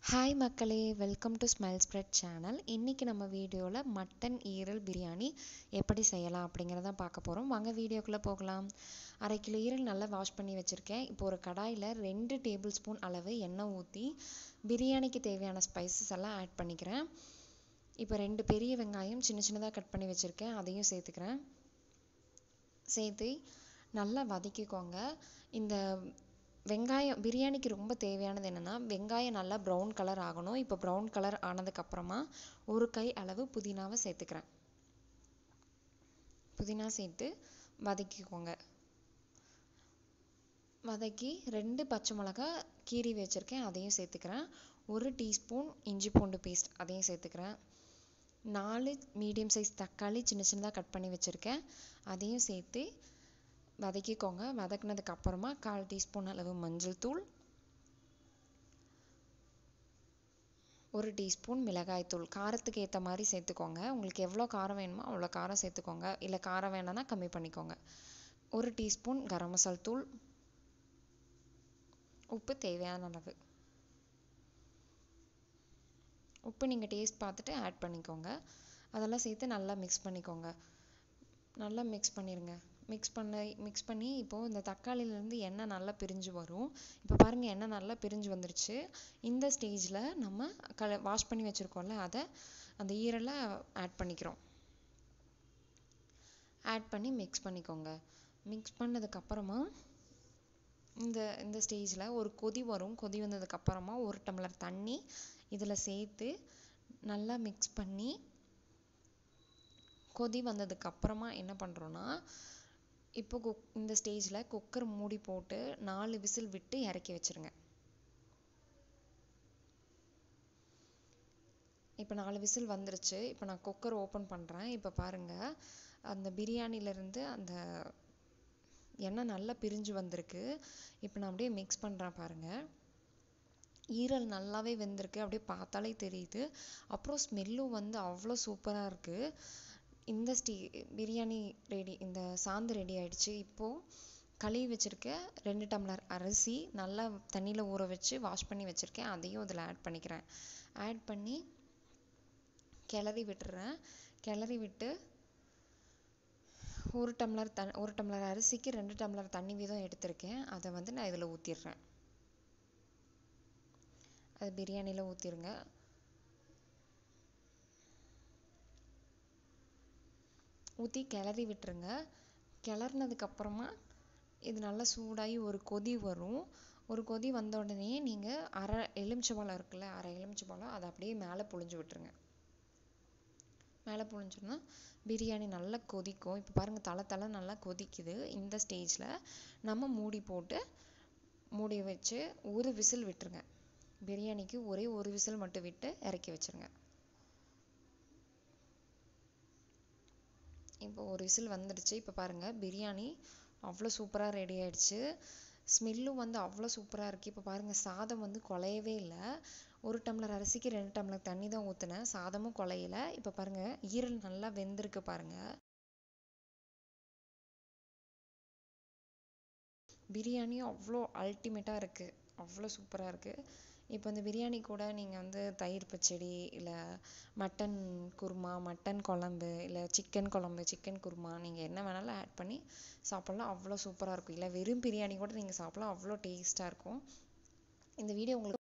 hi மக்களே welcome to smile spread channel இன்றைக்கி நம்ம வீடியோவில் மட்டன் ஈரல் பிரியாணி எப்படி செய்யலாம் அப்படிங்கிறத பார்க்க போகிறோம் வாங்க வீடியோக்குள்ளே போகலாம் அரை கிலோ ஈரல் நல்லா வாஷ் பண்ணி வச்சுருக்கேன் இப்போ ஒரு கடாயில் ரெண்டு டேபிள் ஸ்பூன் அளவு எண்ணெய் ஊற்றி பிரியாணிக்கு தேவையான ஸ்பைசஸ் எல்லாம் ஆட் பண்ணிக்கிறேன் இப்போ ரெண்டு பெரிய வெங்காயம் சின்ன சின்னதாக கட் பண்ணி வச்சுருக்கேன் அதையும் சேர்த்துக்கிறேன் சேர்த்து நல்லா வதக்கிக்கோங்க இந்த வெங்காயம் பிரியாணிக்கு ரொம்ப தேவையானது என்னென்னா வெங்காயம் நல்லா ப்ரௌன் கலர் ஆகணும் இப்போ ப்ரௌன் கலர் ஆனதுக்கப்புறமா ஒரு கை அளவு புதினாவை சேர்த்துக்கிறேன் புதினா சேர்த்து வதக்கிக்கோங்க வதக்கி ரெண்டு பச்சை மிளகா கீறி வச்சுருக்கேன் அதையும் சேர்த்துக்கிறேன் ஒரு டீஸ்பூன் இஞ்சி பூண்டு பேஸ்ட் அதையும் சேர்த்துக்கிறேன் நாலு மீடியம் சைஸ் தக்காளி சின்ன சின்னதாக கட் பண்ணி வச்சுருக்கேன் அதையும் சேர்த்து வதக்கிக்கோங்க வதக்குனதுக்கு அப்புறமா கால் டீஸ்பூன் அளவு மஞ்சள் தூள் ஒரு டீஸ்பூன் மிளகாய் தூள் காரத்துக்கு ஏற்ற மாதிரி சேர்த்துக்கோங்க உங்களுக்கு எவ்வளோ காரம் வேணுமோ அவ்வளோ காரம் சேர்த்துக்கோங்க இல்லை காரம் வேணான்னா கம்மி பண்ணிக்கோங்க ஒரு டீஸ்பூன் கரம் மசால் தூள் உப்பு தேவையான அளவு உப்பு நீங்கள் டேஸ்ட் பார்த்துட்டு ஆட் பண்ணிக்கோங்க அதெல்லாம் சேர்த்து நல்லா மிக்ஸ் பண்ணிக்கோங்க நல்லா மிக்ஸ் பண்ணிடுங்க மிக்ஸ் பண்ண மிக்ஸ் பண்ணி இப்போது இந்த தக்காளியிலேருந்து எண்ணெய் நல்லா பிரிஞ்சு வரும் இப்போ பாருங்கள் எண்ணெய் நல்லா பிரிஞ்சு வந்துருச்சு இந்த ஸ்டேஜில் நம்ம க வாஷ் பண்ணி வச்சுருக்கோம்ல அதை அந்த ஈரலை ஆட் பண்ணிக்கிறோம் ஆட் பண்ணி மிக்ஸ் பண்ணிக்கோங்க மிக்ஸ் பண்ணதுக்கப்புறமா இந்த இந்த ஸ்டேஜில் ஒரு கொதி வரும் கொதி வந்ததுக்கப்புறமா ஒரு டம்ளர் தண்ணி இதில் சேர்த்து நல்லா மிக்ஸ் பண்ணி கொதி வந்ததுக்கப்புறமா என்ன பண்ணுறோன்னா இப்போ குக் இந்த ஸ்டேஜில் குக்கர் மூடி போட்டு நாலு விசில் விட்டு இறக்கி வச்சுருங்க இப்போ நாலு விசில் வந்துருச்சு இப்போ நான் குக்கர் ஓப்பன் பண்ணுறேன் இப்போ பாருங்கள் அந்த பிரியாணிலேருந்து அந்த எண்ணெய் நல்லா பிரிஞ்சு வந்திருக்கு இப்போ நான் அப்படியே மிக்ஸ் பண்ணுறேன் பாருங்கள் ஈரல் நல்லாவே வெந்திருக்கு அப்படியே பார்த்தாலே தெரியுது அப்புறம் ஸ்மெல்லும் வந்து அவ்வளோ சூப்பராக இருக்குது இந்த ஸ்டீ பிரியாணி ரெடி இந்த சாந்து ரெடி ஆயிடுச்சு இப்போது கழுவி வச்சுருக்க ரெண்டு டம்ளர் அரிசி நல்லா தண்ணியில் ஊற வச்சு வாஷ் பண்ணி வச்சுருக்கேன் அதையும் இதில் ஆட் பண்ணிக்கிறேன் ஆட் பண்ணி கிளறி விட்டுறேன் கிளறி விட்டு ஒரு டம்ளர் த ஒரு டம்ளர் அரிசிக்கு ரெண்டு டம்ளர் தண்ணி வீதம் எடுத்திருக்கேன் அதை வந்து நான் இதில் ஊற்றிடுறேன் அது பிரியாணியில் ஊற்றிருங்க ஊற்றி கிளறி விட்டுருங்க கிளறினதுக்கப்புறமா இது நல்லா சூடாகி ஒரு கொதி வரும் ஒரு கொதி வந்த உடனே நீங்கள் அரை எலுமிச்சை பழம் இருக்குல்ல அரை எலுமிச்சை பழம் அதை அப்படியே மேலே புழிஞ்சு விட்டுருங்க மேலே புழிஞ்சோன்னா பிரியாணி நல்லா கொதிக்கும் இப்போ பாருங்கள் தலை தலை நல்லா கொதிக்குது இந்த ஸ்டேஜில் நம்ம மூடி போட்டு மூடி வச்சு ஒரு விசில் விட்டுருங்க பிரியாணிக்கு ஒரே ஒரு விசில் மட்டும் விட்டு இறக்கி வச்சுருங்க இப்போ ஒரு விசில் வந்துடுச்சு இப்போ பாருங்கள் பிரியாணி அவ்வளோ சூப்பராக ரெடி ஆயிடுச்சு ஸ்மெல்லும் வந்து அவ்வளோ சூப்பராக இருக்குது இப்போ பாருங்கள் சாதம் வந்து குலையவே இல்லை ஒரு டம்ளர் அரிசிக்கு ரெண்டு டம்ளர் தண்ணி தான் ஊற்றினேன் சாதமும் குலையல இப்போ பாருங்கள் ஈரல் நல்லா வெந்திருக்கு பாருங்கள் பிரியாணியும் அவ்வளோ அல்டிமேட்டாக இருக்குது அவ்வளோ சூப்பராக இருக்குது இப்போ இந்த பிரியாணி கூட நீங்கள் வந்து தயிர் பச்சடி இல்லை மட்டன் குருமா மட்டன் குழம்பு இல்லை சிக்கன் குழம்பு சிக்கன் குருமா நீங்கள் என்ன வேணாலும் ஆட் பண்ணி சாப்பிட்லாம் அவ்வளோ சூப்பராக இருக்கும் இல்லை வெறும் பிரியாணி கூட நீங்கள் சாப்பிட்லாம் அவ்வளோ டேஸ்ட்டாக இருக்கும் இந்த வீடியோ உங்களுக்கு